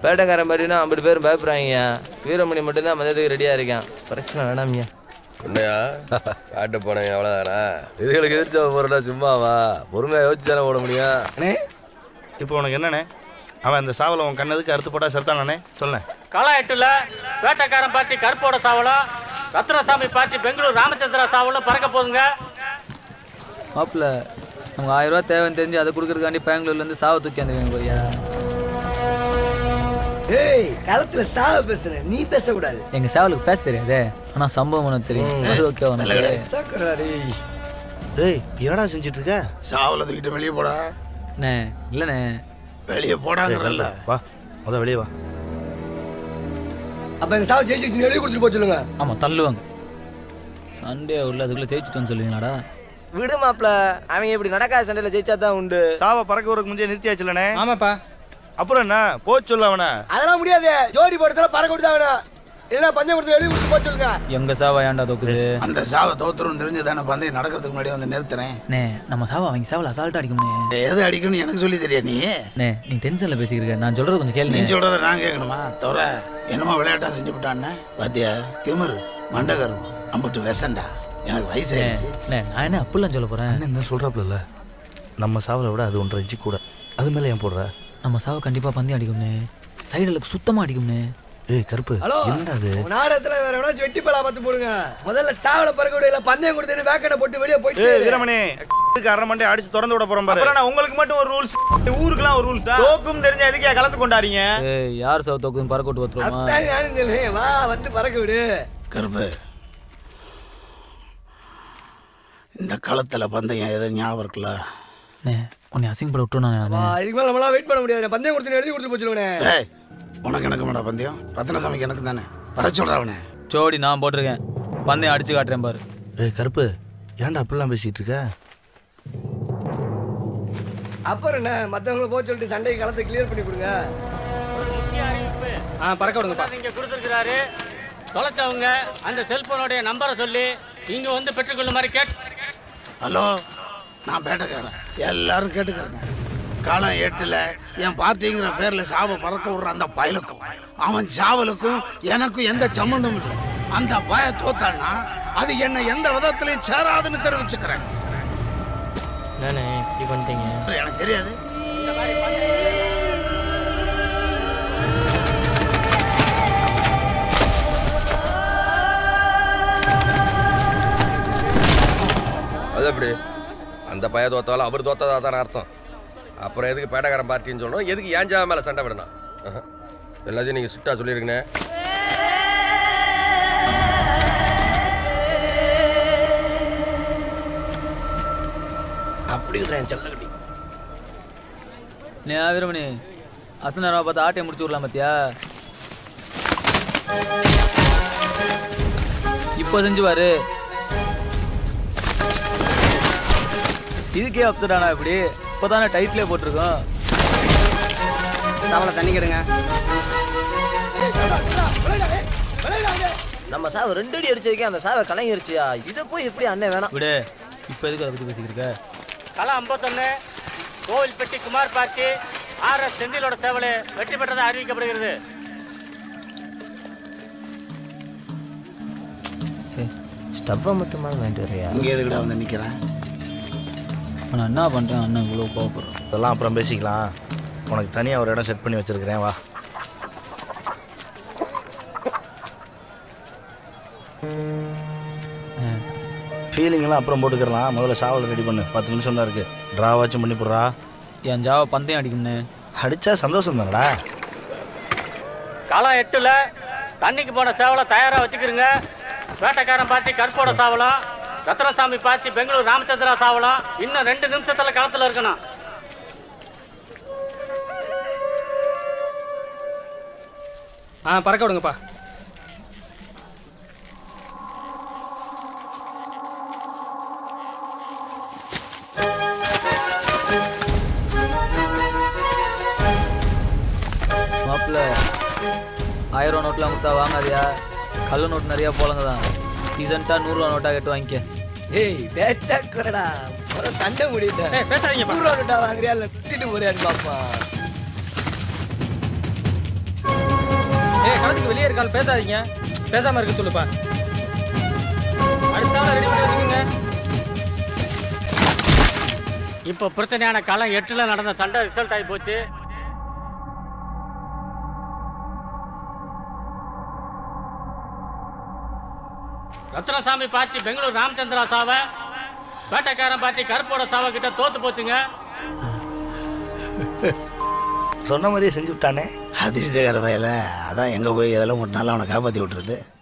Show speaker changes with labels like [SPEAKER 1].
[SPEAKER 1] பேட்டைக்காரன் மாதிரினா ஐம்பது பேர் பயப்படுறாங்க வீரமணி மட்டும்தான் மதியத்துக்கு ரெடியாக இருக்கான் பிரச்சனை வேணாமியா
[SPEAKER 2] உன்னையா காட்டு போனேன் எவ்வளோதானா
[SPEAKER 3] இதுகளுக்கு எதிர்த்து போறடா சும்மாவா பொறுமையா யோசிச்சு தானே போட முடியும்
[SPEAKER 4] அண்ணே இப்போ உனக்கு என்னண்ணே அவன் அந்த சாவலை உன் கண்ணதுக்கு அறுத்து போட்டா செத்தானே சொல்லேன்
[SPEAKER 5] களம் எட்டுல வேட்டைக்காரன் பார்ட்டி கருப்போட சாவலும் ரத்னசாமி பார்ட்டி பெங்களூர் ராமச்சந்திரா சாவலும் பறக்க போகுதுங்க
[SPEAKER 6] மாப்பிள்ள நமக்கு ஆயிரம் ரூபா தேவைன்னு தெரிஞ்சு அதை கொடுக்கறதுக்காண்டி பெங்களூர்லேருந்து சாவை தூக்கி வந்துருக்காங்க போறியா
[SPEAKER 7] ஏய் களத்துல சாவ பேசுறேன் நீ பேசக்கூடாது
[SPEAKER 6] எங்க சேவலுக்கு பேச தெரியாதே ஆனா சம்பவம் உனக்கு தெரியும் அது ஓகே உனக்கு
[SPEAKER 7] சாக்குறா டேய்
[SPEAKER 4] டேய் என்னடா செஞ்சுட்டு இருக்க
[SPEAKER 8] சாவல தூக்கிட்டு வெளியே போடா
[SPEAKER 6] அண்ணே இல்லண்ணே
[SPEAKER 8] வெளியே போடாங்கறல்ல
[SPEAKER 4] வா முத வெளியே வா
[SPEAKER 7] அப்ப எங்க சாவ ஜெயிச்சு எழுதி கொடுத்துட்டு போக சொல்லுங்க
[SPEAKER 6] ஆமா தள்ளுவாங்க சண்டே உள்ள அதுக்குள்ள ஜெயிச்சுட்டோன்னு சொல்லுவீங்களாடா
[SPEAKER 1] விடு மாப்ள அவங்க இப்படி நடக்காத சண்டையில் ஜெயிச்சா தான் உண்டு
[SPEAKER 4] சாவை பறக்க ஊருக்கு முந்தைய நிறுத்தியாச்சுலண்ணே
[SPEAKER 5] ஆமாப்பா
[SPEAKER 4] அப்புறம் என்ன போச்சு சொல்ல அவனை
[SPEAKER 7] அதெல்லாம் முடியாது ஜோடி போடுறதுல பறக்க விட்டு வேணாம் இல்ல பந்தயம் கொடுத்து எழுதி கொடுத்து போக சொல்லுங்க
[SPEAKER 6] எங்க சாவா ஏன்டா தோக்குது
[SPEAKER 8] அந்த சாவை தோத்துரும் தெரிஞ்சு தானே பந்தயம் நடக்கிறதுக்கு முன்னாடி வந்து நிறுத்துறேன்
[SPEAKER 6] அண்ணே நம்ம சாவா அவங்க சாவல அசால்ட்டா அடிக்கும்ண்ணே
[SPEAKER 8] எது அடிக்கணும்னு எனக்கு சொல்லி தெரியா நீ
[SPEAKER 6] அண்ணே நீ டென்ஷன்ல பேசிக்கிறீங்க நான் சொல்றது கொஞ்சம்
[SPEAKER 8] நீ
[SPEAKER 6] கேளுங்க
[SPEAKER 8] சொல்றத நான் கேட்கணுமா தவிர என்னமோ விளையாட்டா செஞ்சு விட்டான்னு பாத்தியா திமிரு மண்டகரும் அம்பிட்டு விசண்டா எனக்கு வயசாயிடுச்சு
[SPEAKER 6] அண்ணே நான் என்ன அப்படிலாம் சொல்ல போறேன்
[SPEAKER 4] என்ன என்ன சொல்றாப்புல நம்ம சாவலை விட அது ஒன்றரை இன்ச்சு கூட அது மேலே ஏன் போடுற
[SPEAKER 6] நம்ம சாவை கண்டிப்பா பந்தயம் அடிக்கும்ண்ணே சைடுல சுத்தமா அடிக்கும்ண்ணே
[SPEAKER 4] ஏய் கருப்பு
[SPEAKER 7] ஹலோ
[SPEAKER 4] என்னடா அது
[SPEAKER 7] உங்க நாடகத்துல வேற எவனாச்சும் வெட்டி பலா பார்த்து போடுங்க முதல்ல சாவல பறக்க விட இல்ல பந்தயம் கொடுத்து வேக்கடை போட்டு வெளியே போயிட்டு
[SPEAKER 4] ஏய் வீரமணி அரை மண்டே அடிச்சு திறந்து விட போறோம் பாரு
[SPEAKER 5] நான் உங்களுக்கு மட்டும் ஒரு ரூல்ஸ் ஊருக்குலாம் ஒரு ரூல்ஸ் தோக்கும் தெரிஞ்ச எதுக்கே கலந்து கொண்டாறீங்க
[SPEAKER 6] ஏய் யார் சாவு தோக்குதுன்னு பறக்க விட்டு வத்துருவோமா
[SPEAKER 7] அத்தான் நானும் சொல்லுவேன் வா வந்து பறக்க விடு
[SPEAKER 8] கருப்பு இந்த களத்துல பந்தயம் ஏதோ ஞாபகம் இருக்குல்ல
[SPEAKER 6] அண்ணே உன்னை அசிங்கப்பட விட்டுருவோம்
[SPEAKER 7] வா
[SPEAKER 6] நான்
[SPEAKER 7] இதுக்கு மேல நம்மளால வெயிட் பண்ண முடியாது பந்தயம் கொடுத்து எழுதி கொடுத்து போக சொல்லுவேன்
[SPEAKER 8] ஏய் உனக்கு எனக்கு மாடா பந்தயம் ரத்னசாமிக்கு எனக்கு தானே வர சொல்றா அவனை
[SPEAKER 6] ஜோடி நான் போட்டிருக்கேன் பந்தயம் அடிச்சு காட்டுறேன் பாரு
[SPEAKER 4] ஏய் கருப்பு ஏன்டா அப்படிலாம் பேசிட்டு இருக்க
[SPEAKER 7] அப்புறம் என்ன மத்தவங்கள போக சொல்லிட்டு சண்டைக்கு களத்தை கிளியர் பண்ணி கொடுங்க
[SPEAKER 5] முக்கிய அறிவிப்பு ஆ பறக்க விடுங்கப்பா இங்க கொடுத்துருக்கிறாரு தொலைச்சவங்க அந்த செல்போனுடைய நம்பரை சொல்லி இங்க வந்து பெற்றுக்கொள்ளுமாறு கேட்
[SPEAKER 8] ஹலோ நான் பேட்டக்காரன் எல்லாரும் கேட்டுக்கிறேங்க காலம் எட்டுல என் பார்ட்டிங்கிற பேர்ல சாவை பறக்க விடுற அந்த பயலுக்கும் அவன் சாவலுக்கும் எனக்கும் எந்த சம்மந்தமும் இல்லை அந்த பய தோத்தான்னா அது என்னை எந்த விதத்திலையும் சேராதுன்னு தெரிவிச்சுக்கிறேன்
[SPEAKER 1] நானே இப்படி பண்ணிட்டீங்க
[SPEAKER 8] எனக்கு தெரியாது
[SPEAKER 2] அது எப்படி அந்த பைய தோத்தாலும் அவர் தோத்ததா தானே அர்த்தம் அப்புறம் எதுக்கு பேட்டக்காரன் பார்ட்டின்னு சொல்லணும் எதுக்கு ஏன் ஜாவ மேலே சண்டை விடணும் ஆஹா. எல்லாத்தையும் நீங்கள் சுட்டா சொல்லியிருக்கனே
[SPEAKER 1] அப்படி இருக்கிறேன் செல்லக்கட்டி
[SPEAKER 6] நீ வீரமணி அசனரா பார்த்து ஆட்டையை முடிச்சு விடலாம் பாத்தியா இப்போ செஞ்சு பாரு இதுக்கே அப்செட் ஆனா இப்படி இப்போதானே டைட்லேயே போட்டிருக்கோம்
[SPEAKER 7] சாவல தண்ணி கெடுங்க
[SPEAKER 1] நம்ம சாவை ரெண்டு அடி அடிச்சிருக்கேன் அந்த சாவை கலங்கிருச்சியா இதை போய் எப்படி அண்ணன் வேணாம்
[SPEAKER 6] விடு இப்போ எதுக்கு அதை பற்றி பேசிக்கிருக்க
[SPEAKER 5] களம் ஐம்பத்தொன்னு Kovilpatti Kumar party R S செந்திலோட சேவலை வெற்றி பெற்றதாக அறிவிக்கப்படுகிறது
[SPEAKER 1] ஸ்டவ்வை மட்டுமா வாங்கிட்டு வரையா
[SPEAKER 8] இங்க எதுக்குடா வந்து நிக்கிறேன்
[SPEAKER 6] நான் என்ன பண்ணுறேன் அண்ணன் இவ்வளோ கோவப்படுறேன்
[SPEAKER 4] இதெல்லாம் அப்புறம் பேசிக்கலாம் உனக்கு தனியாக ஒரு இடம் செட் பண்ணி வச்சிருக்கிறேன் வா ஃபீலிங்லாம் அப்புறம் போட்டுக்கிறலாம் முதல்ல சாவல் ரெடி பண்ணு பத்து நிமிஷம் தான் இருக்கு ட்ராவாச்சும் பண்ணி போடுறா
[SPEAKER 6] என் ஜாவை பந்தயம் அடிக்கும்னு
[SPEAKER 4] அடிச்சா சந்தோஷம் தானடா
[SPEAKER 5] களம் எட்டுல தண்ணிக்கு போன சேவலை தயாரா வச்சுக்கிறங்க வேட்டைக்காரன் பார்ட்டி கற்போட சாவலம் ரத்னசாமி பார்ட்டி பெங்களூர் ராமச்சந்திரா சாவலம் இன்னும் ரெண்டு நிமிஷத்துல களத்துல இருக்கணும் ஆ பறக்க விடுங்கப்பா
[SPEAKER 6] மாப்பிள்ள ஆயிரம் நோட்லாம் கொடுத்தா வாங்காதியா கல்லு நோட்டு நிறையா போலங்க தான் ரீசெண்டாக நூறுரூவா நோட்டாக கேட்டு வாங்கிக்க
[SPEAKER 7] ஏய் பேச்சா குறடா ஒரு சண்டை முடிட்டேன்
[SPEAKER 5] ஏய், பேசாதீங்கப்பா.
[SPEAKER 7] நூறு ரூபா நோட்டா வாங்குறியா இல்ல திட்டிட்டு போறியான்னு பாப்பா
[SPEAKER 9] ஏய் களத்துக்கு வெளியே இருக்கால் பேசாதீங்க பேசாம இருக்க சொல்லுப்பா அடுத்த சாவலை ரெடி பண்ணி வச்சுக்கோங்க
[SPEAKER 5] இப்போ பிரச்சனையான களம் எட்டுல நடந்த சண்டை ரிசல்ட் ஆகி போச்சு ரத்னசாமி பார்ட்டி பெங்களூர் ராமச்சந்திரா சாவை வேட்டைக்காரன் பார்ட்டி கருப்போட சாவை கிட்ட தோத்து போச்சுங்க
[SPEAKER 4] சொன்ன மாதிரியே செஞ்சு விட்டானே
[SPEAKER 8] அதிர்ஷ்டகர வயல அதான் எங்கே போய் எதெல்லாம் ஒரு நாள் அவனை காப்பாற்றி விட்டுருது